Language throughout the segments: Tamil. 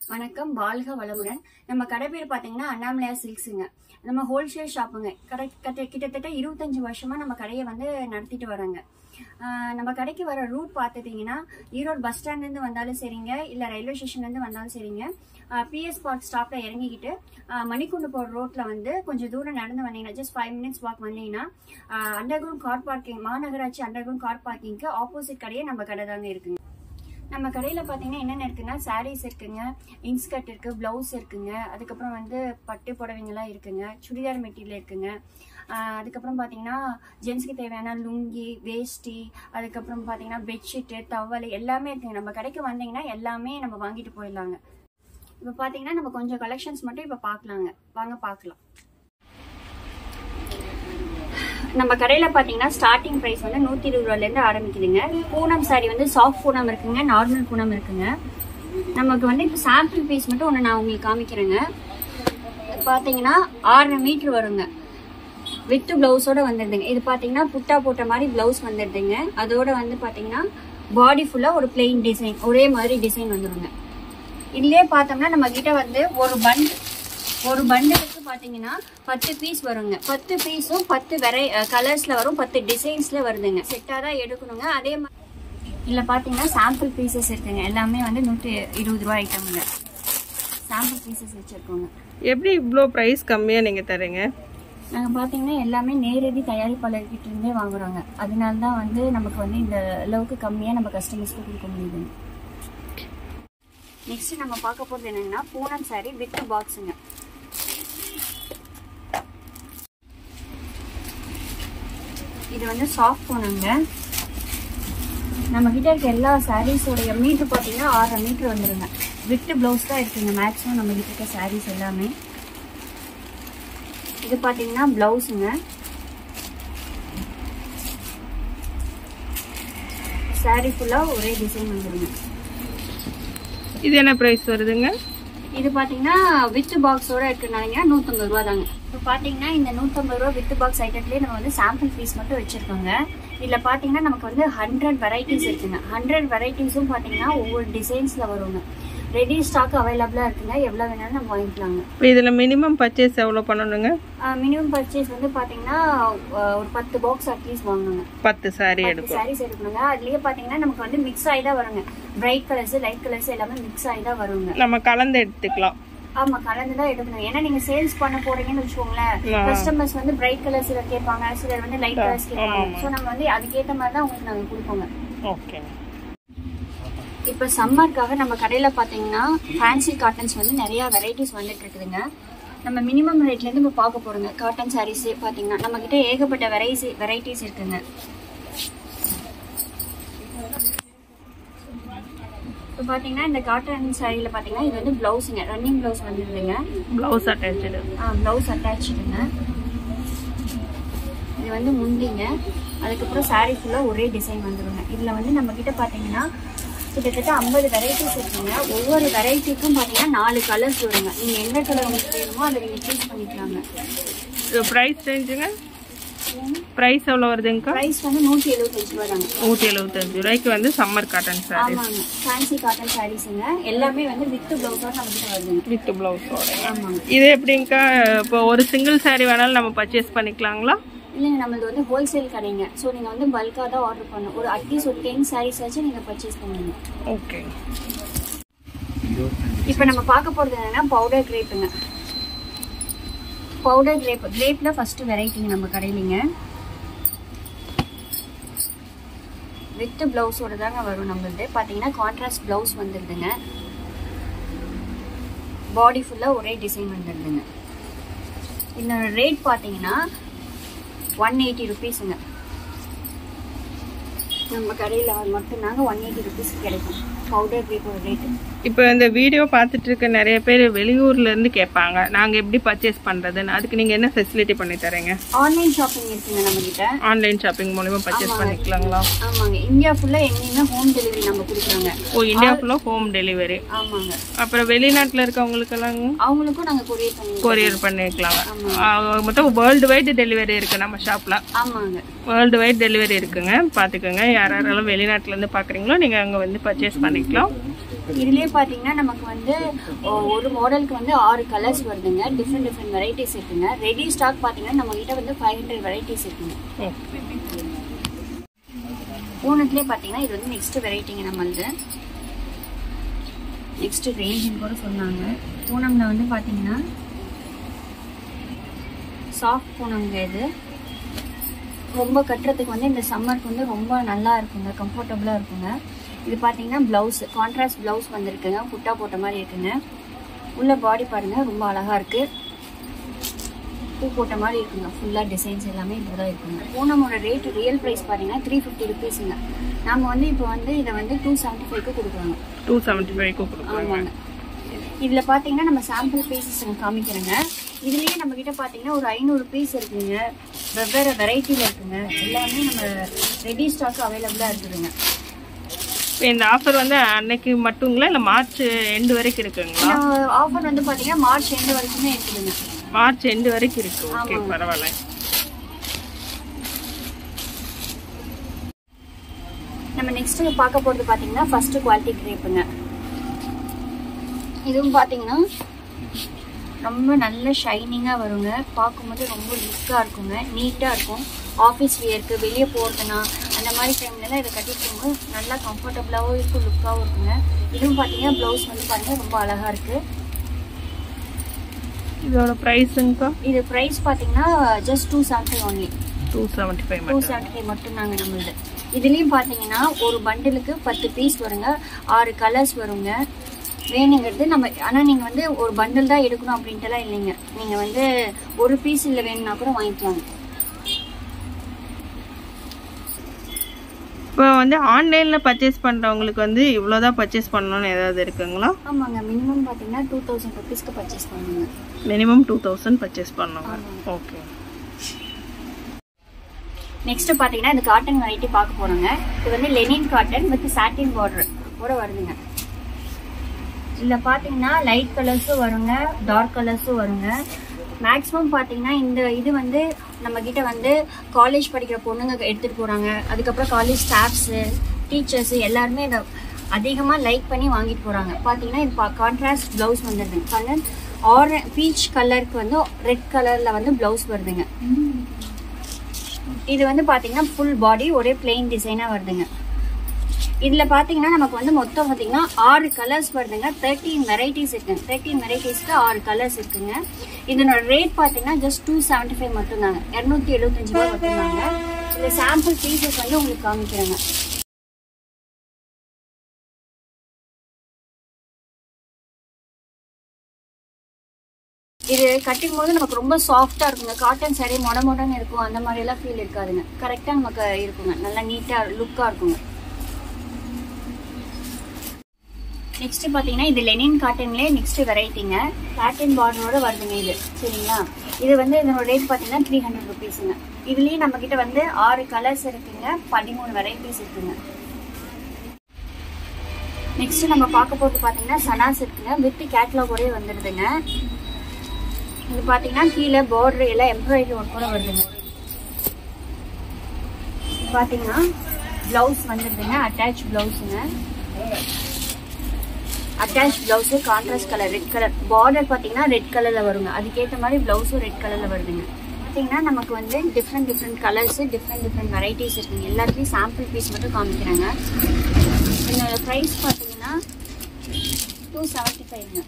வணக்கம் வாழ்க வளமுடன் நம்ம கடை பேர் பார்த்தீங்கன்னா அண்ணாமலையார் சில்க்ஸுங்க நம்ம ஹோல்சேல் ஷாப்புங்க கடை கட்ட கிட்டத்தட்ட இருபத்தஞ்சு வருஷமா நம்ம கடையை வந்து நடத்திட்டு வரோங்க ஆஹ் நம்ம கடைக்கு வர ரூட் பார்த்துட்டிங்கன்னா ஈரோடு பஸ் ஸ்டாண்ட்லேருந்து வந்தாலும் சரிங்க இல்லை ரயில்வே ஸ்டேஷன்லேருந்து வந்தாலும் சரிங்க பிஎஸ் பார்க் ஸ்டாப்பில் இறங்கிக்கிட்டு ஆஹ் மணிக்குண்டு போகிற ரோட்டில் வந்து கொஞ்சம் தூரம் நடந்து வந்தீங்கன்னா ஜஸ்ட் ஃபைவ் மினிட்ஸ் வாக் வந்தீங்கன்னா அண்டர் கிரவுண்ட் கார் பார்க்கிங் மாநகராட்சி அண்டர் கிரவுண்ட் கார் பார்க்கிங்க்கு ஆப்போசிட் கடையே நம்ம கடை தாங்க இருக்குங்க நம்ம கடையில் பார்த்தீங்கன்னா என்னென்ன இருக்குன்னா சாரீஸ் இருக்குங்க இன்ஸ்கர்ட் இருக்கு ப்ளவுஸ் இருக்குங்க அதுக்கப்புறம் வந்து பட்டு புடவைங்கலாம் இருக்குங்க சுடிதார் மெட்டீரியல் இருக்குங்க ஆஹ் அதுக்கப்புறம் பார்த்தீங்கன்னா ஜென்ஸ்க்கு தேவையான லுங்கி வேஷ்டி அதுக்கப்புறம் பார்த்தீங்கன்னா பெட்ஷீட்டு டவல் எல்லாமே இருக்குங்க நம்ம கடைக்கு வந்தீங்கன்னா எல்லாமே நம்ம வாங்கிட்டு போயிடலாங்க இப்போ பார்த்தீங்கன்னா நம்ம கொஞ்சம் கலெக்ஷன்ஸ் மட்டும் இப்போ பார்க்கலாங்க வாங்க பார்க்கலாம் நம்ம கடையில் பார்த்தீங்கன்னா ஸ்டார்டிங் ப்ரைஸ் வந்து நூற்றி இருபது ரூபாயிலேருந்து ஆரம்பிக்குதுங்க பூனம் சாரி வந்து சாஃப்ட் பூனம் இருக்குங்க நார்மல் பூனம் இருக்குங்க நமக்கு வந்து இப்போ சாம்பிள் பீஸ் மட்டும் ஒன்று நான் உங்களுக்கு காமிக்கிறேங்க பார்த்தீங்கன்னா ஆறரை மீட்ரு வருங்க வித்து பிளவுஸோட வந்துடுதுங்க இது பார்த்தீங்கன்னா புட்டா போட்ட மாதிரி பிளவுஸ் வந்துடுதுங்க அதோட வந்து பார்த்தீங்கன்னா பாடி ஃபுல்லாக ஒரு பிளெயின் டிசைன் ஒரே மாதிரி டிசைன் வந்துடுங்க இதுலயே பார்த்தோம்னா நம்ம கிட்ட வந்து ஒரு பண்ட் ஒரு பண்டலுக்கு பார்த்தீங்கன்னா பத்து பீஸ் வருங்க பத்து பீஸும் பத்து வெரை கலர்ஸ்ல வரும் பத்து டிசைன்ஸ்ல வருதுங்க செட்டாக தான் எடுக்கணுங்க அதே மாதிரி இதில் பார்த்தீங்கன்னா சாம்பிள் பீசஸ் இருக்குங்க எல்லாமே வந்து நூற்றி இருபது ரூபா ஐட்டம்ங்க சாம்பிள் பீசஸ் வச்சுருக்கோங்க எப்படி இவ்வளோ ப்ரைஸ் கம்மியாக நீங்கள் தரீங்க நாங்கள் பார்த்தீங்கன்னா எல்லாமே நேரடி தயாரிப்பாளர்கிட்ட இருந்தே வாங்குறோங்க அதனால தான் வந்து நமக்கு வந்து இந்த அளவுக்கு கம்மியாக நம்ம கஸ்டமர்ஸ்க்கு கொடுக்க முடியுதுங்க நெக்ஸ்ட் நம்ம பார்க்க போகிறது என்னன்னா பூனம் சாரி வித் பாக்ஸுங்க இது வந்து சாஃப்ட் பூனங்க நம்ம கிட்ட இருக்க எல்லா சாரீஸோடைய மீட்டர் பார்த்தீங்கன்னா ஆறரை மீட்டர் வந்துருங்க வித் ப்ளவுஸ் தான் இருக்குங்க மேக்ஸிமம் நம்ம கிட்ட இருக்க சாரீஸ் எல்லாமே இது பார்த்தீங்கன்னா ப்ளவுஸுங்க சாரி ஃபுல்லாக ஒரே டிசைன் வந்துருங்க இது என்ன ப்ரைஸ் வருதுங்க இது பார்த்தீங்கன்னா வித் பாக்ஸோட இருக்குனாங்க நூற்றம்பது ரூபா தாங்க இப்போ பார்த்தீங்கன்னா இந்த நூற்றம்பது ரூபா வித் பாக்ஸ் ஐட்டத்துலேயே நம்ம வந்து சாம்பிள் பீஸ் மட்டும் வச்சுருக்கோங்க இதில் பார்த்தீங்கன்னா நமக்கு வந்து ஹண்ட்ரட் வெரைட்டிஸ் இருக்குங்க ஹண்ட்ரட் வெரைட்டிஸும் பார்த்தீங்கன்னா ஒவ்வொரு டிசைன்ஸில் வருங்க ரெடி ஸ்டாக் அவைலபிளாக இருக்குங்க எவ்வளோ வேணாலும் நம்ம வாங்கிக்கலாங்க இப்போ இதில் மினிமம் பர்ச்சேஸ் எவ்வளோ பண்ணணுங்க மினிமம் பர்ச்சேஸ் வந்து பார்த்தீங்கன்னா அஹ், ஒரு பத்து பாக்ஸ் அட்லீஸ்ட் வாங்கணுங்க பத்து சாரி பத்து எடுக்கும் சாரீஸ் எடுக்கணுங்க அதுலயே பாத்தீங்கன்னா நமக்கு வந்து மிக்ஸ் ஆகி தான் வருங்க பிரைட் கலர்ஸ் லைட் கலர்ஸ் எல்லாமே மிக்ஸ் ஆகி தான் வருங்க நம்ம கலந்து எடுத்துக்கலாம் ஆமா கலந்து தான் எடுக்கணும் ஏன்னா நீங்க சேல்ஸ் பண்ண போறீங்கன்னு வச்சுக்கோங்களேன் ஆ. கஸ்டமர்ஸ் வந்து பிரைட் கலர்ஸ் கேட்பாங்க சிலர் வந்து லைட் கலர்ஸ் கேட்பாங்க ஆமா. சோ நம்ம வந்து அதுக்கேத்த மாதிரி தான் உங்களுக்கு நாங்க கொடுப்போங்க ஓகே இப்ப சம்மருக்காக நம்ம கடையில பாத்தீங்கன்னா ஃபேன்சி காட்டன்ஸ் வந்து நிறைய வெரைட்டிஸ் வந்துட்டு இருக்குதுங்க நம்ம மினிமம் ரேட்ல இருந்து இப்போ பார்க்க போறோங்க காட்டன் சாரீஸ் பாத்தீங்கன்னா நம்ம கிட்ட ஏகப்பட்ட வெரைட்டி வெரைட்டிஸ் இருக்குங்க இப்போ பார்த்தீங்கன்னா இந்த காட்டன் சாரியில் பார்த்தீங்கன்னா இது வந்து ப்ளவுஸுங்க ரன்னிங் ப்ளவுஸ் வந்துருதுங்க ப்ளவுஸ் அட்டாச்சு ப்ளவுஸ் அட்டாச்சுடுங்க இது வந்து முந்திங்க அதுக்கப்புறம் saree ஃபுல்லாக ஒரே டிசைன் வந்துருங்க இதில் வந்து நம்ம கிட்ட பார்த்தீங்கன்னா கிட்டத்தட்ட ஐம்பது வெரைட்டிஸ் இருக்குங்க ஒவ்வொரு வெரைட்டிக்கும் பார்த்தீங்கன்னா நாலு கலர்ஸ் வருங்க நீங்கள் எந்த கலர் உங்களுக்கு வேணுமோ அதை நீங்கள் சூஸ் பண்ணிக்கலாங்க இது ப்ரைஸ் ரேஞ்சுங்க ப்ரைஸ் எவ்வளோ வருதுங்கக்கா ப்ரைஸ் வந்து நூற்றி எழுபத்தஞ்சு ரூபா தாங்க நூற்றி எழுபத்தஞ்சு ரூபாய்க்கு வந்து சம்மர் காட்டன் சாரி ஆமாங்க ஃபேன்சி காட்டன் சாரீஸுங்க எல்லாமே வந்து வித் ப்ளவுஸோட நம்ம கிட்ட வருதுங்க வித் ப்ளவுஸோட ஆமாங்க இது எப்படிங்கக்கா இப்போ ஒரு சிங்கிள் சாரி வேணாலும் நம்ம பர்ச்சேஸ் பண்ணிக்கலாங்களா இல்லைங்க நம்மளது வந்து ஹோல்சேல் கடைங்க ஸோ நீங்கள் வந்து பல்காக தான் ஆர்டர் பண்ணணும் ஒரு அட்லீஸ்ட் ஒரு டென் சாரீஸ் வச்சு நீங்கள் பர்ச்சேஸ் பண்ணுவீங்க ஓகே இப்போ நம்ம பார்க்க போகிறது என்னன்னா பவுடர் கிரேப்புங்க பவுடர் கிரேப் கிரேப்பில் ஃபஸ்ட்டு வெரைட்டிங்க நம்ம கடையிலிங்க வித் ப்ளவுஸோட தாங்க வரும் நம்மளது பார்த்தீங்கன்னா கான்ட்ராஸ்ட் ப்ளவுஸ் வந்துடுதுங்க பாடி ஃபுல்லாக ஒரே டிசைன் வந்துடுதுங்க இதோட ரேட் பார்த்தீங்கன்னா ஒன் எயிட்டி ருபீஸுங்க நம்ம கடையில் மட்டும்தாங்க ஒன் எயிட்டி ருபீஸ் கிடைக்கும் பவுடர் கிரேப்போட ரேட்டு இப்போ இந்த வீடியோ பார்த்துட்டு இருக்க நிறைய பேர் வெளியூர்ல இருந்து கேட்பாங்க நாங்க எப்படி பர்ச்சேஸ் பண்றதுன்னு அதுக்கு நீங்க என்ன ஃபெசிலிட்டி பண்ணி தரீங்க ஆன்லைன் ஷாப்பிங் இருக்குங்க நம்ம கிட்ட ஆன்லைன் ஷாப்பிங் மூலியமா பர்ச்சேஸ் பண்ணிக்கலாங்களா ஆமாங்க இந்தியா ஃபுல்லா எங்கேயுமே ஹோம் டெலிவரி நம்ம கொடுக்குறோங்க ஓ இந்தியா ஃபுல்லா ஹோம் டெலிவரி ஆமாங்க அப்புறம் வெளிநாட்டுல இருக்கவங்களுக்கெல்லாம் அவங்களுக்கும் நாங்க கொரியர் பண்ணி கொரியர் பண்ணிக்கலாங்க ஆ, மொத்தம் வேர்ல்டு வைடு டெலிவரி இருக்கு நம்ம ஷாப்ல ஆமாங்க வேர்ல்டு வைட் டெலிவரி இருக்குங்க பார்த்துக்கோங்க யார் யாரெல்லாம் வெளிநாட்டுல இருந்து பார்க்குறீங்களோ நீங்கள் அங்கே வந்து பர்ச்சேஸ் பண்ணிக்கலாம் இதுலயே பாத்தீங்கன்னா நமக்கு வந்து ஒ- ஒரு மாடலுக்கு வந்து ஆறு கலர்ஸ் வருதுங்க டிஃப்ரெண்ட் டிஃப்ரெண்ட் வெரைட்டிஸ் இருக்குங்க ரெடி ஸ்டாக் பாத்தீங்கன்னா நம்ம கிட்ட வந்து ஃபைவ் ஹண்ட்ரட் வெரைட்டிஸ் இருக்குங்க பூனத்துலேயே பார்த்தீங்கன்னா இது வந்து நெக்ஸ்ட் வெரைட்டிங்க நம்மளது நெக்ஸ்ட் ரேஞ்சுன்னு கூட சொன்னாங்க பூனம்ல வந்து பார்த்தீங்கன்னா சாஃப்ட் பூனம்ங்க இது ரொம்ப கட்டுறதுக்கு வந்து இந்த சம்மருக்கு வந்து ரொம்ப நல்லா இருக்குங்க கம்ஃபர்டபுளாக இருக்குங்க இது பார்த்தீங்கன்னா ப்ளவுஸ் கான்ட்ராஸ்ட் ப்ளவுஸ் வந்திருக்குங்க குட்டா போட்ட மாதிரி இருக்குங்க உள்ள பாடி பாருங்க ரொம்ப அழகா இருக்கு பூ போட்ட மாதிரி இருக்குங்க ஃபுல்லாக டிசைன்ஸ் எல்லாமே இப்படி தான் இருக்குங்க பூனமோட ரேட் ரியல் ப்ரைஸ் பார்த்தீங்கன்னா த்ரீ ஃபிஃப்டி ருபீஸுங்க நாம வந்து இப்போ வந்து இதை வந்து டூ செவன்ட்டி ஃபைவ்க்கு கொடுக்குறோங்க டூ செவன்ட்டி ஃபைவ்க்கு கொடுக்குறாங்க ஆமாங்க இதில் பார்த்தீங்கன்னா நம்ம சாம்பிள் பீசஸ் காமிக்கிறேங்க இதுலேயே நம்ம கிட்ட பார்த்தீங்கன்னா ஒரு ஐநூறு பீஸ் இருக்குங்க வெவ்வேறு வெரைட்டியில் இருக்குங்க எல்லாமே நம்ம ரெடி ஸ்டாக் அவைலபிளாக இருக்குதுங்க இப்போ இந்த ஆஃபர் வந்து அன்னைக்கு மட்டுங்களா இல்லை மார்ச் எண்டு வரைக்கும் இருக்குங்களா ஆஃபர் வந்து பார்த்தீங்கன்னா மார்ச் எண்டு வரைக்குமே இருக்குதுங்க மார்ச் எண்டு வரைக்கும் இருக்கு ஓகே ஆமாங்க. பரவாயில்ல நம்ம நெக்ஸ்ட் பார்க்க போறது பாத்தீங்கன்னா ஃபர்ஸ்ட் குவாலிட்டி கிரேப்புங்க இதுவும் பாத்தீங்கன்னா ரொம்ப நல்ல ஷைனிங்கா வருங்க பார்க்கும்போது ரொம்ப லுக்கா இருக்குங்க நீட்டா இருக்கும் ஆஃபீஸ் வியருக்கு வெளியே போகிறதுனா அந்த மாதிரி டைம்லலாம் இதை கட்டிட்டு போகும்போது நல்லா கம்ஃபர்டபுளாகவும் இருக்கும் லுக்காகவும் இருக்குங்க இதுவும் பார்த்தீங்கன்னா ப்ளவுஸ் வந்து பாருங்க ரொம்ப அழகா இருக்கு இதோட ப்ரைஸுங்கக்கா இது ப்ரைஸ் பார்த்தீங்கன்னா just two seventy only two seventy five two மட்டும் செவன்ட்டி ஃபைவ் மட்டும்தாங்க நம்மளுது இதுலேயும் பார்த்தீங்கன்னா ஒரு பண்டிலுக்கு பத்து பீஸ் வருங்க ஆறு கலர்ஸ் வருங்க வேணுங்கிறது நம்ம ஆனால் நீங்கள் வந்து ஒரு பண்டில் தான் எடுக்கணும் அப்படின்ட்டுலாம் இல்லைங்க நீங்கள் வந்து ஒரு பீஸ் இல்லை வேணும்னா கூட வாங்கிக்கலாங்க இப்போ வந்து ஆன்லைனில் பர்ச்சேஸ் பண்ணுறவங்களுக்கு வந்து இவ்வளோதான் பர்ச்சேஸ் பண்ணணும்னு ஏதாவது இருக்குங்களா ஆமாங்க மினிமம் பார்த்தீங்கன்னா டூ தௌசண்ட் ருபீஸ்க்கு பர்ச்சேஸ் பண்ணுங்க மினிமம் டூ தௌசண்ட் பர்ச்சேஸ் பண்ணுங்க ஓகே நெக்ஸ்ட் பார்த்தீங்கன்னா இந்த காட்டன் வெரைட்டி பார்க்க போறோங்க இது வந்து linen cotton with satin border கூட வருதுங்க இதில் பார்த்தீங்கன்னா லைட் கலர்ஸும் வருங்க டார்க் கலர்ஸும் வருங்க மேக்ஸிமம் பார்த்தீங்கன்னா இந்த இது வந்து நம்ம கிட்ட வந்து காலேஜ் படிக்கிற பொண்ணுங்க எடுத்துகிட்டு போகிறாங்க அதுக்கப்புறம் காலேஜ் ஸ்டாஃப்ஸு டீச்சர்ஸு எல்லாருமே இதை அதிகமாக லைக் பண்ணி வாங்கிட்டு போகிறாங்க பார்த்தீங்கன்னா இது கான்ட்ராஸ்ட் ப்ளவுஸ் வந்துடுதுங்க பாருங்க ஆர பீச் கலருக்கு வந்து ரெட் கலரில் வந்து ப்ளவுஸ் வருதுங்க இது வந்து பாத்தீங்கன்னா ஃபுல் பாடி ஒரே பிளெயின் டிசைனா வருதுங்க இதுல பாத்தீங்கன்னா நமக்கு வந்து மொத்தம் பாத்தீங்கன்னா ஆறு கலர்ஸ் வருதுங்க தேர்ட்டீன் வெரைட்டிஸ் இருக்குங்க தேர்ட்டீன் வெரைட்டிஸ்க்கு ஆறு கலர்ஸ் இருக்குங்க இதனோட ரேட் பாத்தீங்கன்னா ஜஸ்ட் டூ செவன்டி ஃபைவ் மட்டும்தாங்க இரநூத்தி எழுபத்தஞ்சு ரூபாய் மட்டும்தாங்க இந்த சாம்பிள் பீசஸ் வந்து உங்களுக்கு காமிக்கிறேங்க இது கட்டும் போது நமக்கு ரொம்ப சாஃப்டா இருக்குங்க காட்டன் saree மொட மொடன்னு இருக்கும் அந்த மாதிரி எல்லாம் ஃபீல் இருக்காதுங்க கரெக்டா நமக்கு இருக்குங்க நல்லா நீட்டா லுக்கா இருக்குங்க நெக்ஸ்ட் பாத்தீங்கன்னா இது லெனின் காட்டன்லேயே நெக்ஸ்ட் வெரைட்டிங்க காட்டன் பார்டரோட வருதுங்க இது சரிங்களா இது வந்து இதனோட ரேட் பாத்தீங்கன்னா த்ரீ ஹண்ட்ரட் ருபீஸுங்க இதுலயும் நம்ம கிட்ட வந்து ஆறு கலர்ஸ் இருக்குங்க பதிமூணு வெரைட்டிஸ் இருக்குங்க நெக்ஸ்ட் நம்ம பார்க்க போறது பாத்தீங்கன்னா சனாஸ் இருக்குங்க வித் கேட்லாகோடய வந்துடுதுங்க இது பாத்தீங்கன்னா கீழே பார்டர் எல்லாம் எம்ப்ராய்டரி ஒர்க் கூட வருதுங்க இது பாத்தீங்கன்னா பிளவுஸ் வந்துருதுங்க அட்டாச் பிளவுஸுங்க attach blouse contrast colour red colour border பாத்தீங்கன்னா ரெட் கலர்ல வருங்க அதுக்கேற்ற மாதிரி பிளவுஸும் ரெட் கலர்ல வருதுங்க பாத்தீங்கன்னா நமக்கு வந்து different different colours different different varieties இருக்குங்க எல்லாத்துலயும் சாம்பிள் பீஸ் மட்டும் காமிக்கிறாங்க இதோட ப்ரைஸ் பாத்தீங்கன்னா டூ செவன்ட்டி ஃபைவ்ங்க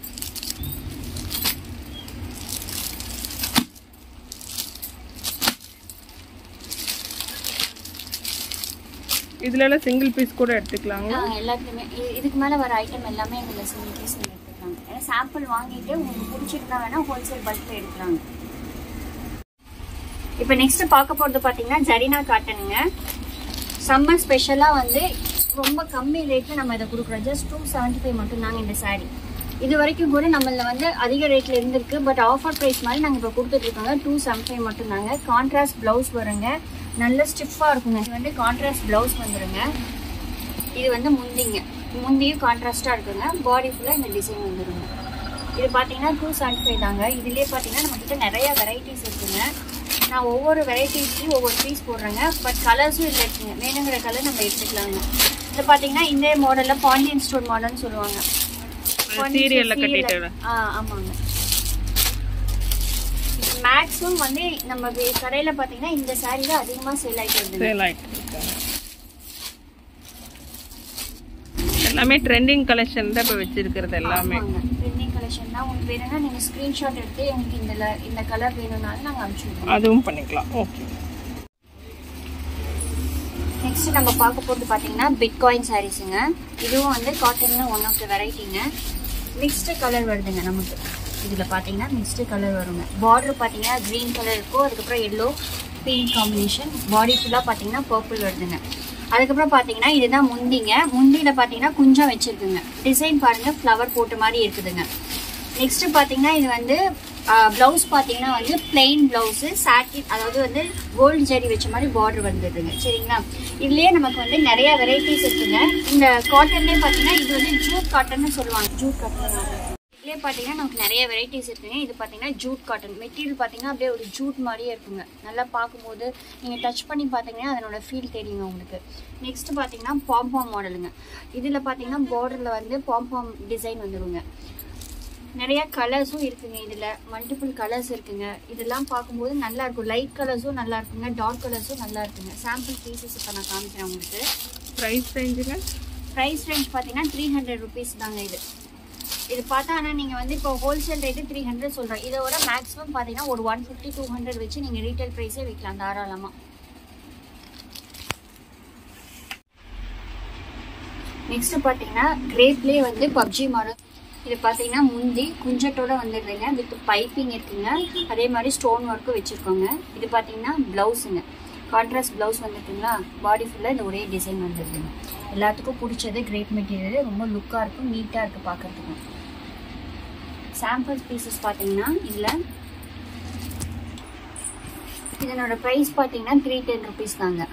இதுல எல்லாம் சிங்கிள் பீஸ் கூட எடுத்துக்கலாங்களா ஆ, எல்லாத்துலயுமே இ- இதுக்கு மேல வர ஐட்டம் எல்லாமே எங்களை சிங்கிள் பீஸ் எடுத்துக்கிறாங்க ஏன்னா சாம்பிள் வாங்கிட்டு உங்களுக்கு பிடிச்சிருந்தா வேணா ஹோல்சேல் பல்க்ல எடுக்கிறாங்க இப்போ நெக்ஸ்ட் பார்க்க போறது பாத்தீங்கன்னா ஜரினா காட்டனுங்க சம்மர் ஸ்பெஷலா வந்து ரொம்ப கம்மி ரேட்ல நம்ம இதை கொடுக்குறோம் ஜஸ்ட் டூ செவன்ட்டி ஃபைவ் மட்டும் தாங்க இந்த saree இது வரைக்கும் கூட நம்மள வந்து அதிக ரேட்ல இருந்திருக்கு பட் ஆஃபர் பிரைஸ் மாதிரி நாங்க இப்போ கொடுத்துட்டு இருக்கோங்க டூ செவன் ஃபைவ் மட்டும் தாங்க கான்ட்ராஸ்ட் பிளவுஸ் வருங்க நல்ல ஸ்டிஃபா இருக்குங்க இது வந்து கான்ட்ராஸ்ட் பிளவுஸ் வந்துருங்க இது வந்து முந்திங்க முந்தியும் கான்ட்ராஸ்டா இருக்குங்க பாடி ஃபுல்லா இந்த டிசைன் வந்துருங்க இது பாத்தீங்கன்னா டூ செவன்டி ஃபைவ் தாங்க இதுலயே பாத்தீங்கன்னா நம்ம கிட்ட நிறைய வெரைட்டிஸ் இருக்குங்க நான் ஒவ்வொரு வெரைட்டிஸ்க்கும் ஒவ்வொரு பீஸ் போடுறேங்க பட் கலர்ஸும் இதில் இருக்குங்க வேணுங்கிற கலர் நம்ம எடுத்துக்கலாங்க இது பாத்தீங்கன்னா இந்த மாடல்ல பாண்டியன் ஸ்டோன் மாடல்னு சொல்லுவாங்க சீரியல்ல serial- கட்டிட்டு ஆ ஆமாங்க மேக்ஸிமம் வந்து நம்ம வே- கடையில பாத்தீங்கன்னா இந்த saree தான் அதிகமா சேல் ஆயிட்டு வருது சேல் ஆயிட்டு இருக்கு. எல்லாமே ட்ரெண்டிங் கலெக்ஷன் தான் இப்போ வச்சிருக்கிறது எல்லாமே ட்ரெண்டிங் கலெக்ஷன் தான் உங்களுக்கு வேணும்னா நீங்க ஸ்கிரீன்ஷாட் எடுத்து உங்களுக்கு இந்த ல- இந்த கலர் வேணும்னாலும் நாங்க அனுப்பிச்சு விடுவோம் அதுவும் பண்ணிக்கலாம் ஓகே நெக்ஸ்ட் நம்ம பார்க்க போறது பாத்தீங்கன்னா பிட்காயின் சாரீஸுங்க இதுவும் வந்து காட்டன்ல ஒன் ஆஃப் த வெரைட்டிங்க மிக்ஸ்டு கலர் வருதுங்க நமக்கு இதுல பாத்தீங்கன்னா மிக்ஸ்டு கலர் வருங்க பார்டர் பாத்தீங்கன்னா கிரீன் கலர் இருக்கும் அதுக்கப்புறம் எல்லோ பிங்க் காம்பினேஷன் பாடி ஃபுல்லா பாத்தீங்கன்னா பர்பிள் வருதுங்க அதுக்கப்புறம் பாத்தீங்கன்னா இதுதான் முந்திங்க முந்தியில பாத்தீங்கன்னா குஞ்சம் வச்சிருக்குங்க டிசைன் பாருங்க ஃப்ளவர் போட்ட மாதிரி இருக்குதுங்க நெக்ஸ்ட் பாத்தீங்கன்னா இது வந்து பிளவுஸ் பாத்தீங்கன்னா வந்து பிளெயின் பிளவுஸ் சாட்டின் அதாவது வந்து கோல்டு ஜரி வச்ச மாதிரி பார்டர் வந்துடுதுங்க சரிங்களா இதுலயே நமக்கு வந்து நிறைய வெரைட்டிஸ் இருக்குங்க இந்த காட்டன்லயே பாத்தீங்கன்னா இது வந்து ஜூட் காட்டன்னு சொல்லுவாங்க ஜூட் காட்டன் இதுலயே பாத்தீங்கன்னா நமக்கு நிறைய வெரைட்டிஸ் இருக்குங்க இது பாத்தீங்கன்னா ஜூட் காட்டன் மெட்டீரியல் பாத்தீங்கன்னா அப்படியே ஒரு ஜூட் மாதிரியே இருக்குங்க நல்லா பார்க்கும்போது நீங்க டச் பண்ணி பாத்தீங்கன்னா அதனோட ஃபீல் தெரியுங்க உங்களுக்கு நெக்ஸ்ட் பாத்தீங்கன்னா பாம்பாம் மாடலுங்க இதுல பாத்தீங்கன்னா பார்டர்ல வந்து பாம்பாம் டிசைன் வந்துருங்க நிறைய கலர்ஸும் இருக்குங்க இதுல மல்டிபிள் கலர்ஸ் இருக்குங்க இதெல்லாம் பார்க்கும்போது நல்லா இருக்கும் லைட் கலர்ஸும் நல்லா இருக்குங்க டார்க் கலர்ஸும் நல்லா இருக்குங்க சாம்பிள் பீசஸ் இப்போ நான் காமிக்கிறேன் உங்களுக்கு ப்ரைஸ் ரேஞ்சுங்க ப்ரைஸ் ரேஞ்ச் பார்த்தீங்கன்னா த்ரீ ஹண்ட்ரட் ருபீஸ் தாங்க இது இது பார்த்தா ஆனால் நீங்கள் வந்து இப்போ ஹோல்சேல் ரேட்டு த்ரீ ஹண்ட்ரட் சொல்கிறோம் இதோட மேக்ஸிமம் பார்த்தீங்கன்னா ஒரு ஒன் ஃபிஃப்டி டூ ஹண்ட்ரட் வச்சு நீங்கள் ரீட்டைல் ப்ரைஸே விற்கலாம் தாராளமாக நெக்ஸ்ட் பார்த்தீங்கன்னா கிரேப்லேயே வந்து பப்ஜி மாடல் இது பார்த்தீங்கன்னா முந்தி குஞ்சட்டோட வந்துடுதுங்க வித் பைப்பிங் இருக்குங்க அதே மாதிரி ஸ்டோன் ஒர்க்கும் வச்சுருக்கோங்க இது பார்த்தீங்கன்னா ப்ளவுஸுங்க கான்ட்ராஸ்ட் ப்ளவுஸ் வந்துட்டுங்களா பாடி ஃபுல்லாக இந்த ஒரே டிசைன் வந்துடுதுங்க எல்லாத்துக்கும் பிடிச்சது கிரேப் மெட்டீரியல் ரொம்ப லுக்காக இருக்கும் நீட்டாக இருக்குது பார்க்கறதுக்கும் சாம்பிள் பீசஸ் பார்த்தீங்கன்னா இதில் இதனோட ப்ரைஸ் பார்த்தீங்கன்னா த்ரீ டென் ருபீஸ் தாங்க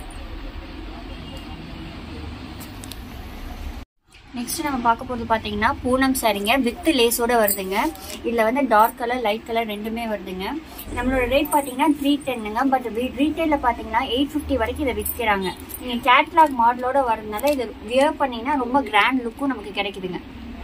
நெக்ஸ்ட் நம்ம பார்க்க போகிறது பார்த்தீங்கன்னா பூனம் சாரிங்க வித் லேஸோட வருதுங்க இதில் வந்து டார்க் கலர் லைட் கலர் ரெண்டுமே வருதுங்க நம்மளோட ரேட் பார்த்தீங்கன்னா த்ரீ டென்னுங்க பட் ரீட்டைலில் பார்த்தீங்கன்னா எயிட் ஃபிஃப்டி வரைக்கும் இதை விற்கிறாங்க நீங்கள் கேட்லாக் மாடலோட வரதுனால இதை வியர் பண்ணீங்கன்னா ரொம்ப கிராண்ட் லுக்கும் நமக்கு கிடைக்குதுங்க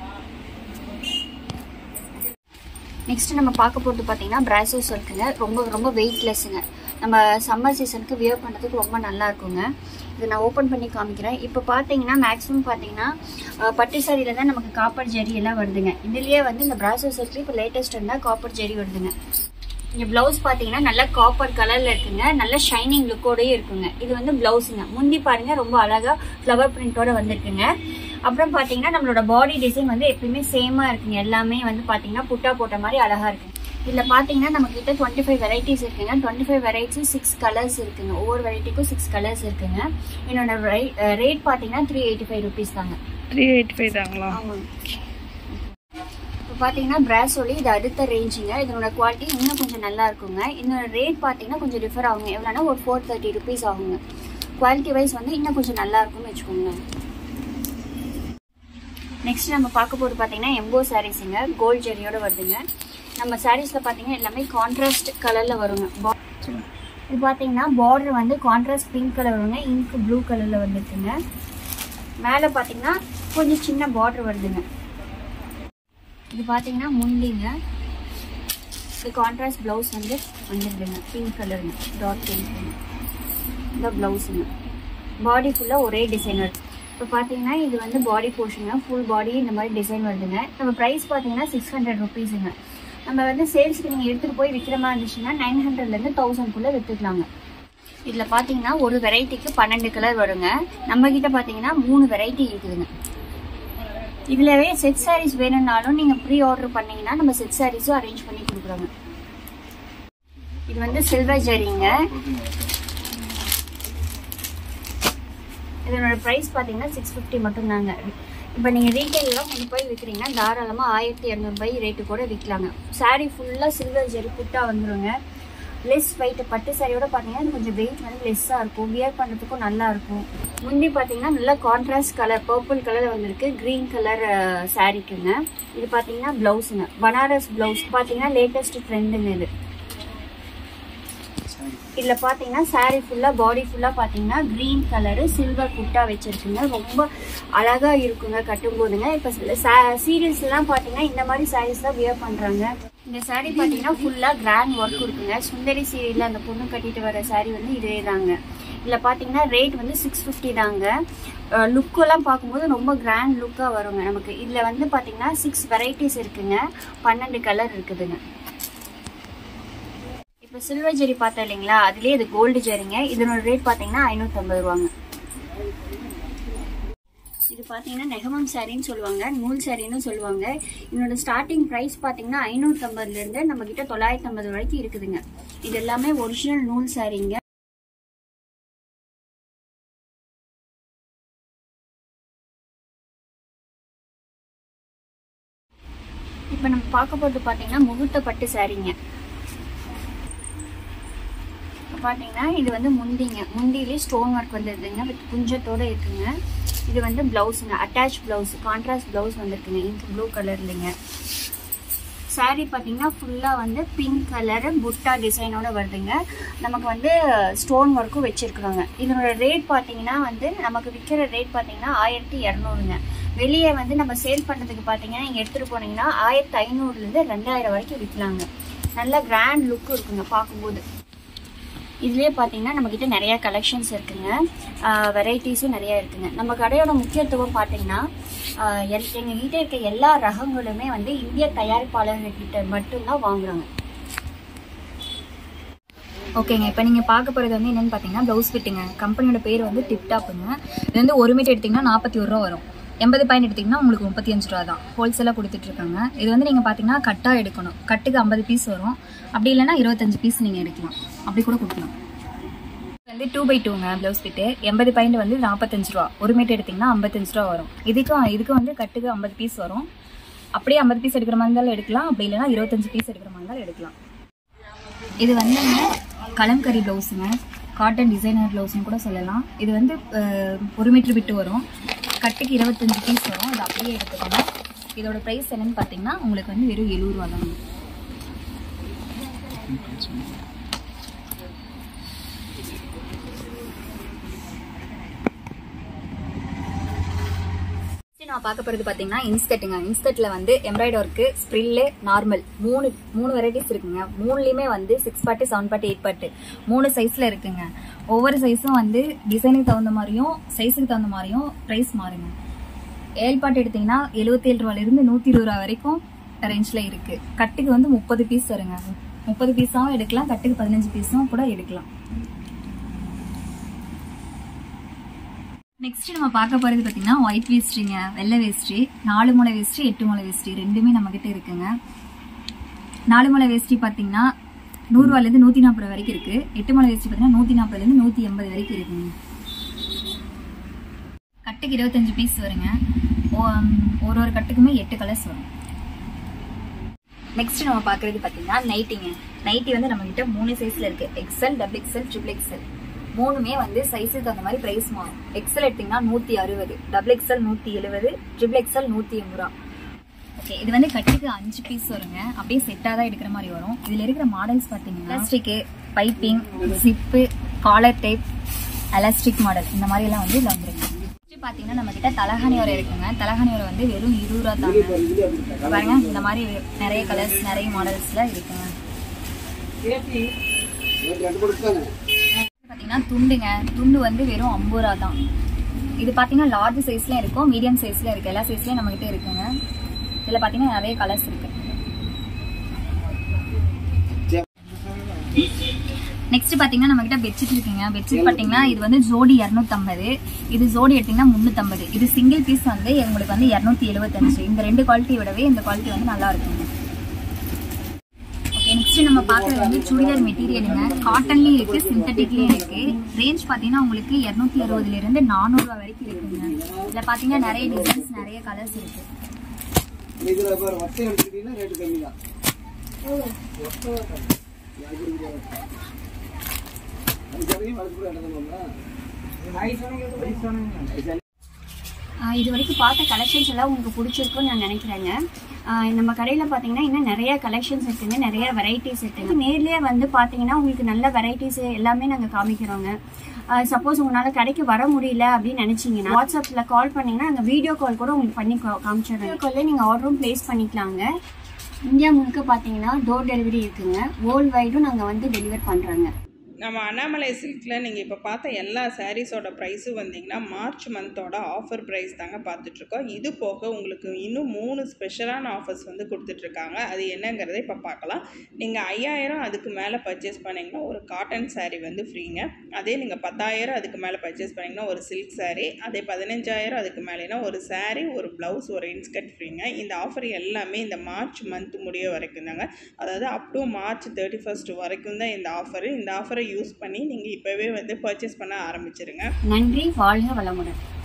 நெக்ஸ்ட் நம்ம பார்க்க போகிறது பார்த்தீங்கன்னா பிராசோஸ் இருக்குங்க ரொம்ப ரொம்ப வெயிட்லெஸ்ஸுங்க நம்ம சம்மர் சீசனுக்கு வியர் பண்ணுறதுக்கு ரொம்ப நல்லா இருக்குங்க இதை நான் ஓப்பன் பண்ணி காமிக்கிறேன் இப்போ பார்த்தீங்கன்னா மேக்ஸிமம் பார்த்தீங்கன்னா அஹ், பட்டு சாரியில் தான் நமக்கு காப்பர் ஜெரி எல்லாம் வருதுங்க இதுலேயே வந்து இந்த பிராசோ செட்லேயே இப்போ லேட்டஸ்ட் இருந்தால் காப்பர் ஜெரி வருதுங்க இங்கே ப்ளவுஸ் பார்த்தீங்கன்னா நல்ல காப்பர் கலரில் இருக்குங்க நல்ல ஷைனிங் லுக்கோடயே இருக்குங்க இது வந்து ப்ளவுஸுங்க முந்தி பாருங்க ரொம்ப அழகாக ஃப்ளவர் பிரிண்டோட வந்திருக்குங்க அப்புறம் பார்த்தீங்கன்னா நம்மளோட பாடி டிசைன் வந்து எப்பயுமே சேமாக இருக்குங்க எல்லாமே வந்து பார்த்தீங்கன்னா புட்டா போட்ட மாதிரி அழகாக இருக்குங்க இதில் பார்த்தீங்கன்னா நம்ம கிட்ட டுவெண்ட்டி ஃபைவ் வெரைட்டிஸ் இருக்குங்க twenty five varieties six colours இருக்குங்க ஒவ்வொரு வெரைட்டிக்கும் சிக்ஸ் கலர்ஸ் இருக்குங்க என்னோட ரேட் பார்த்தீங்கன்னா த்ரீ எயிட்டி ஃபைவ் ருபீஸ் தாங்க த்ரீ எயிட்டி ஃபைவ் தாங்களா ஆமாங்க இப்போ பார்த்தீங்கன்னா பிராசோலி இது அடுத்த ரேஞ்சுங்க இதனோட குவாலிட்டி இன்னும் கொஞ்சம் நல்லா இருக்குங்க இதனோட ரேட் பார்த்தீங்கன்னா கொஞ்சம் டிஃபர் ஆகுங்க எவ்வளோனா ஒரு ஃபோர் தேர்ட்டி ருபீஸ் ஆகுங்க குவாலிட்டி வைஸ் வந்து இன்னும் கொஞ்சம் நல்லா இருக்கும்னு வச்சுக்கோங்களேன் நெக்ஸ்ட் நம்ம பார்க்க போகிறது பார்த்தீங்கன்னா எம்போ சாரீஸுங்க கோல்ட் ஜெரியோட வருதுங்க நம்ம சாரீஸில் பார்த்தீங்கன்னா எல்லாமே கான்ட்ராஸ்ட் கலரில் வருங்க Bo- இது பார்த்தீங்கன்னா பார்டர் வந்து கான்ட்ராஸ்ட் பிங்க் கலர் வருங்க இங்க் ப்ளூ கலரில் வந்துருக்குங்க மேலே பார்த்தீங்கன்னா கொஞ்சம் சின்ன பார்டர் வருதுங்க இது பார்த்தீங்கன்னா முந்திங்க இது கான்ட்ராஸ்ட் ப்ளவுஸ் வந்து வந்துருதுங்க பிங்க் கலருங்க டாட் பிங்க் இந்த ப்ளவுஸுங்க பாடி ஃபுல்லாக ஒரே டிசைனர் இப்போ பார்த்தீங்கன்னா இது வந்து பாடி போர்ஷனுங்க ஃபுல் பாடி இந்த மாதிரி டிசைன் வருதுங்க நம்ம ப்ரைஸ் பார்த்தீங்கன்னா சிக்ஸ் ஹண்ட்ரட் ருபீஸுங்க நம்ம வந்து சேல்ஸ்க்கு நீங்கள் எடுத்துகிட்டு போய் விற்கிற மாதிரி இருந்துச்சுன்னா நைன் ஹண்ட்ரட்லேருந்து தௌசண்ட்குள்ளே விற்றுக்கலாங்க இதில் பார்த்தீங்கன்னா ஒரு வெரைட்டிக்கு பன்னெண்டு கலர் வருங்க நம்ம கிட்ட பார்த்தீங்கன்னா மூணு வெரைட்டி இருக்குதுங்க இதுலவே செட் சாரீஸ் வேணும்னாலும் நீங்க ப்ரீ ஆர்டர் பண்ணீங்கன்னா நம்ம செட் சாரீஸும் அரேஞ்ச் பண்ணி கொடுக்குறோங்க இது வந்து சில்வர் ஜரிங்க இதனோட ப்ரைஸ் பார்த்தீங்கன்னா சிக்ஸ் ஃபிஃப்டி மட்டும்தாங்க இப்போ நீங்கள் ரீட்டைலாம் கொண்டு போய் விற்கிறீங்கன்னா தாராளமாக ஆயிரத்தி இரநூறுபாய் ரேட்டு கூட விற்கலாங்க saree ஃபுல்லாக சில்வர் ஜெரி புட்டா வந்துருங்க லெஸ் வெயிட் பட்டு சாரியோட பார்த்தீங்கன்னா கொஞ்சம் வெயிட் வந்து லெஸ்ஸாக இருக்கும் வியர் பண்ணுறதுக்கும் நல்லா இருக்கும் முந்தி பார்த்தீங்கன்னா நல்லா கான்ட்ராஸ்ட் கலர் பர்பிள் கலர் வந்திருக்கு க்ரீன் கலர் சாரீக்குங்க இது பார்த்தீங்கன்னா ப்ளவுஸுங்க பனாரஸ் ப்ளவுஸ் பார்த்தீங்கன்னா லேட்டஸ்ட் ட்ரெண்டுங்க இது இதில் பார்த்தீங்கன்னா saree ஃபுல்லாக பாடி ஃபுல்லாக பார்த்தீங்கன்னா க்ரீன் கலரு சில்வர் குட்டா வச்சுருக்குங்க ரொம்ப அழகாக இருக்குங்க கட்டும் போதுங்க இப்போ சீரியல்ஸ்லாம் பார்த்தீங்கன்னா இந்த மாதிரி சாரீஸ் தான் வியர் பண்ணுறாங்க இந்த saree பார்த்தீங்கன்னா ஃபுல்லாக கிராண்ட் ஒர்க் இருக்குங்க சுந்தரி சீரியலில் அந்த பொண்ணு கட்டிட்டு வர saree வந்து இதே தாங்க இதில் பார்த்தீங்கன்னா ரேட் வந்து சிக்ஸ் ஃபிஃப்டி தாங்க லுக்கெல்லாம் பார்க்கும்போது ரொம்ப கிராண்ட் லுக்காக வருங்க நமக்கு இதில் வந்து பார்த்தீங்கன்னா சிக்ஸ் வெரைட்டிஸ் இருக்குங்க பன்னெண்டு கலர் இருக்குதுங்க இப்போ சில்வர் ஜெரி பார்த்தோம் இல்லைங்களா அதுலேயே இது கோல்டு ஜெரிங்க இதனோட ரேட் பார்த்தீங்கன்னா ஐநூற்றம்பது ரூபாங்க இது பார்த்தீங்கன்னா நெகமம் சாரின்னு சொல்லுவாங்க நூல் சாரின்னு சொல்லுவாங்க இதனோட ஸ்டார்டிங் ப்ரைஸ் பார்த்தீங்கன்னா ஐநூற்றம்பதுலேருந்து நம்ம கிட்ட தொள்ளாயிரத்தி ஐம்பது வரைக்கும் இருக்குதுங்க இது எல்லாமே ஒரிஜினல் நூல் சாரிங்க இப்போ நம்ம பார்க்க போகிறது பார்த்தீங்கன்னா முகூர்த்த பட்டு சாரீங்க இப்போ பார்த்தீங்கன்னா இது வந்து முந்திங்க முந்தியிலே ஸ்டோன் ஒர்க் வந்துருதுங்க வித் குஞ்சத்தோட இருக்குங்க இது வந்து ப்ளவுஸுங்க அட்டாச் ப்ளவுஸ் கான்ட்ராஸ்ட் ப்ளவுஸ் வந்துருக்குங்க இங்க் ப்ளூ கலர்லைங்க சாரீ பார்த்தீங்கன்னா ஃபுல்லாக வந்து பிங்க் கலரு புட்டா டிசைனோட வருதுங்க நமக்கு வந்து ஸ்டோன் ஒர்க்கும் வச்சுருக்குறாங்க இதனோட ரேட் பார்த்தீங்கன்னா வந்து நமக்கு விற்கிற ரேட் பார்த்தீங்கன்னா ஆயிரத்தி இரநூறுங்க வெளியே வந்து நம்ம சேல் பண்ணுறதுக்கு பார்த்தீங்கன்னா நீங்கள் எடுத்துகிட்டு போனீங்கன்னா ஆயிரத்தி ஐநூறுலேருந்து ரெண்டாயிரம் வரைக்கும் விற்கலாங்க நல்ல கிராண்ட் லுக் இருக்குங்க பார்க்கும்போது இதுலேயே பார்த்தீங்கன்னா நம்மக்கிட்ட நிறைய கலெக்ஷன்ஸ் இருக்குங்க வெரைட்டிஸும் நிறைய இருக்குங்க நம்ம கடையோட முக்கியத்துவம் பார்த்தீங்கன்னா ஆஹ் எல் எங்கள் கிட்ட இருக்க எல்லா ரகங்களுமே வந்து இந்திய தயாரிப்பாளர்கிட்ட மட்டும்தான் வாங்குறாங்க ஓகேங்க இப்போ நீங்கள் பார்க்க போகிறது வந்து என்னென்னு பார்த்தீங்கன்னா ப்ளவுஸ் ஃபிட்டுங்க கம்பெனியோட பேர் வந்து டிப்டாப்புங்க இது வந்து ஒரு மீட்டர் எடுத்திங்கன்னா நாற்பத்தி ஒரு ரூபா வரும் எண்பது பாயிண்ட் எடுத்திங்கன்னா உங்களுக்கு முப்பத்தி அஞ்சு ரூபா தான் ஹோல்சேலாக கொடுத்துட்ருக்காங்க இது வந்து நீங்கள் பார்த்தீங்கன்னா கட்டாக எடுக்கணும் கட்டுக்கு ஐம்பது பீஸ் வரும் அப்படி இல்லைன்னா இருபத்தஞ்சு பீஸ் நீங்கள் எடுக்கலாம் அப்படி கூட கொடுக்கலாம் இது வந்து டூ பை டூங்க ப்ளவுஸ் ஃபிட்டு எண்பது பாயிண்ட் வந்து நாற்பத்தஞ்சு ரூபா ஒரு மீட்டர் எடுத்திங்கன்னா ஐம்பத்தஞ்சு ரூபா வரும் இதுக்கும் இதுக்கு வந்து கட்டுக்கு ஐம்பது பீஸ் வரும் அப்படியே ஐம்பது பீஸ் எடுக்கிற மாதிரி இருந்தாலும் எடுக்கலாம் அப்படி இல்லைன்னா இருபத்தஞ்சு பீஸ் எடுக்கிற மாதிரி இருந்தாலும் எடுக்கலாம் இது வந்துங்க கலம்கரி ப்ளவுஸுங்க காட்டன் டிசைனர் ப்ளவுஸ்னு கூட சொல்லலாம் இது வந்து அஹ், ஒரு மீட்டர் விட்டு வரும் கட்டுக்கு இருபத்தஞ்சு பீஸ் வரும் அது அப்படியே எடுத்துக்கணும் இதோட ப்ரைஸ் என்னன்னு பார்த்தீங்கன்னா உங்களுக்கு வந்து வெறும் எழுபது ரூபா தான் Next நான் பார்க்க போகிறது பார்த்தீங்கன்னா இன்ஸ்கர்ட்டுங்க இன்ஸ்கர்ட்டில் வந்து எம்ப்ராய்டரி ஒர்க்கு ஸ்ப்ரில்லு நார்மல் மூணு மூணு வெரைட்டிஸ் இருக்குங்க மூணுலேயுமே வந்து சிக்ஸ் பாட்டு செவன் பாட்டு எயிட் பாட்டு மூணு சைஸில் இருக்குங்க ஒவ்வொரு சைஸும் வந்து டிசைனுக்கு தகுந்த மாதிரியும் சைஸுக்கு தகுந்த மாதிரியும் ப்ரைஸ் மாறுங்க ஏழு பாட்டு எடுத்தீங்கன்னா எழுபத்தேழு ரூபாயிலிருந்து நூற்றி இருபது ரூபா வரைக்கும் ரேஞ்சில் இருக்குது கட்டுக்கு வந்து முப்பது பீஸ் வருங்க முப்பது பீஸாகவும் எடுக்கலாம் கட்டுக்கு பதினஞ்சு பீஸும் கூட எடுக்கலாம் நெக்ஸ்ட் நம்ம பார்க்க போறது பார்த்தீங்கன்னா ஒயிட் வேஸ்ட்ரிங்க வெள்ளை வேஸ்ட்ரி நாலு முளை வேஸ்ட்ரி எட்டு முளை வேஸ்ட்ரி ரெண்டுமே நம்மக்கிட்ட இருக்குங்க நாலு முளை வேஸ்ட்ரி பார்த்தீங்கன்னா நூறுரூவாலேருந்து நூற்றி நாற்பது ரூபா வரைக்கும் இருக்குது எட்டு முளை வேஸ்ட்ரி பார்த்தீங்கன்னா நூற்றி நாற்பதுலேருந்து நூற்றி எண்பது வரைக்கும் இருக்குங்க கட்டுக்கு இருபத்தஞ்சு பீஸ் வருங்க ஓ- ஒரு ஒரு கட்டுக்குமே எட்டு கலர்ஸ் வரும் நெக்ஸ்ட் நம்ம பார்க்குறது பார்த்தீங்கன்னா நைட்டிங்க நைட்டி வந்து நம்மக்கிட்ட மூணு சைஸில் இருக்குது XL double XL triple XL மூணுமே வந்து சைஸுக்கு தகுந்த மாதிரி ப்ரைஸ் மாறும் எக்ஸல் எடுத்தீங்கன்னா நூற்றி அறுபது டபுள் எக்ஸல் நூற்றி எழுபது ட்ரிபிள் எக்ஸல் நூற்றி எண்பது ரூபா ஓகே இது வந்து கட்டுக்கு அஞ்சு பீஸ் வருங்க அப்படியே செட்டாக தான் எடுக்கிற மாதிரி வரும் இதில் இருக்கிற மாடல்ஸ் பார்த்தீங்கன்னா elastic piping zip collar type elastic model இந்த மாதிரி எல்லாம் வந்து இதில் வந்துருக்கு Next பார்த்தீங்கன்னா நம்ம கிட்ட தலகாணி உரை இருக்குங்க தலகாணி உரை வந்து வெறும் இருபது ரூபா தாங்க பாருங்க இந்த மாதிரி நிறைய கலர்ஸ் நிறைய மாடல்ஸ்ல இருக்குங்க பார்த்தீங்கன்னா துண்டுங்க துண்டு வந்து வெறும் ஐம்பது ரூபா தான் இது பார்த்தீங்கன்னா லார்ஜ் சைஸ்லயும் இருக்கும் மீடியம் சைஸ்ல இருக்கு எல்லா சைஸ்லயும் நம்ம கிட்ட இருக்குங்க இதில் பார்த்தீங்கன்னா நிறைய கலர்ஸ் இருக்கு நெக்ஸ்ட் பார்த்தீங்கன்னா நம்ம கிட்ட பெட்ஷீட் இருக்குங்க பெட்ஷீட் பார்த்தீங்கன்னா இது வந்து ஜோடி இரநூத்தம்பது இது ஜோடி எடுத்தீங்கன்னா முந்நூற்றம்பது இது சிங்கிள் பீஸ் வந்து உங்களுக்கு வந்து இரநூத்தி எழுபத்தஞ்சு இந்த ரெண்டு குவாலிட்டி விடவே இந்த குவாலிட்டி வந்து நல்லா இருக்குங்க ஓகே நெக்ஸ்ட் நம்ம பார்க்குறது வந்து சுடிதார் மெட்டீரியலுங்க காட்டன்லேயும் இருக்கு சிந்தட்டிக்லேயும் இருக்கு ரேஞ்ச் பார்த்தீங்கன்னா உங்களுக்கு இரநூத்தி அறுபதுல இருந்து நானூறுரூவா வரைக்கும் இருக்குங்க இதில் பார்த்தீங்கன்னா நிறைய டிசைன்ஸ் நிறைய கலர்ஸ் இருக்கு இதுல பாரு வட்டை எடுத்துக்கிட்டீங்கன்னா ரேட்டு கம்மி தான் அது சரியும் அதுக்கு கூட எடுக்கணும்ல ஆஹ் இது வரைக்கும் பார்த்த கலெக்ஷன்ஸ் எல்லாம் உங்களுக்கு பிடிச்சிருக்குன்னு நான் நினைக்கிறேங்க ஆஹ் நம்ம கடையில் பார்த்தீங்கன்னா இன்னும் நிறைய கலெக்ஷன்ஸ் இருக்குங்க நிறைய வெரைட்டிஸ் இருக்குங்க நேர்லயே வந்து பார்த்தீங்கன்னா உங்களுக்கு நல்ல வெரைட்டிஸ் எல்லாமே நாங்கள் காமிக்கிறோங்க சப்போஸ் உங்களால் கடைக்கு வர முடியல அப்படின்னு நினச்சிங்கன்னா வாட்ஸ்அப்பில் கால் பண்ணீங்கன்னா நாங்கள் வீடியோ கால் கூட உங்களுக்கு பண்ணி கா- காமிச்சிடுறோம் வீடியோ காலில் நீங்கள் ஆர்டரும் ப்ளேஸ் பண்ணிக்கலாங்க இந்தியா முழுக்க பார்த்தீங்கன்னா டோர் டெலிவரி இருக்குங்க வேர்ல்டு வைடும் நாங்கள் வந்து டெலிவர் பண்ணுறோங்க நம்ம அண்ணாமலை சில்கில் நீங்கள் இப்போ பார்த்த எல்லா சாரீஸோட ப்ரைஸும் வந்தீங்கன்னா மார்ச் மந்தோட ஆஃபர் ப்ரைஸ் தாங்க பார்த்துட்ருக்கோம் இது போக உங்களுக்கு இன்னும் மூணு ஸ்பெஷலான ஆஃபர்ஸ் வந்து கொடுத்துட்ருக்காங்க அது என்னங்கிறத இப்போ பார்க்கலாம் நீங்கள் ஐயாயிரம் அதுக்கு மேலே பர்ச்சேஸ் பண்ணிங்கன்னா ஒரு காட்டன் saree வந்து ஃப்ரீங்க அதே நீங்கள் பத்தாயிரம் அதுக்கு மேலே பர்ச்சேஸ் பண்ணிங்கன்னா ஒரு சில்க் saree அதே பதினஞ்சாயிரம் அதுக்கு மேலேனா ஒரு saree ஒரு ப்ளவுஸ் ஒரு இன்ஸ்கர்ட் ஃப்ரீங்க இந்த ஆஃபர் எல்லாமே இந்த மார்ச் மந்த் முடிய வரைக்கும் தாங்க அதாவது up to March thirty first வரைக்கும் தான் இந்த ஆஃபர் இந்த ஆஃபரை யூஸ் பண்ணி நீங்கள் இப்போவே வந்து பர்ச்சேஸ் பண்ண ஆரம்பிச்சிருங்க நன்றி வாழ்க வளமுடன்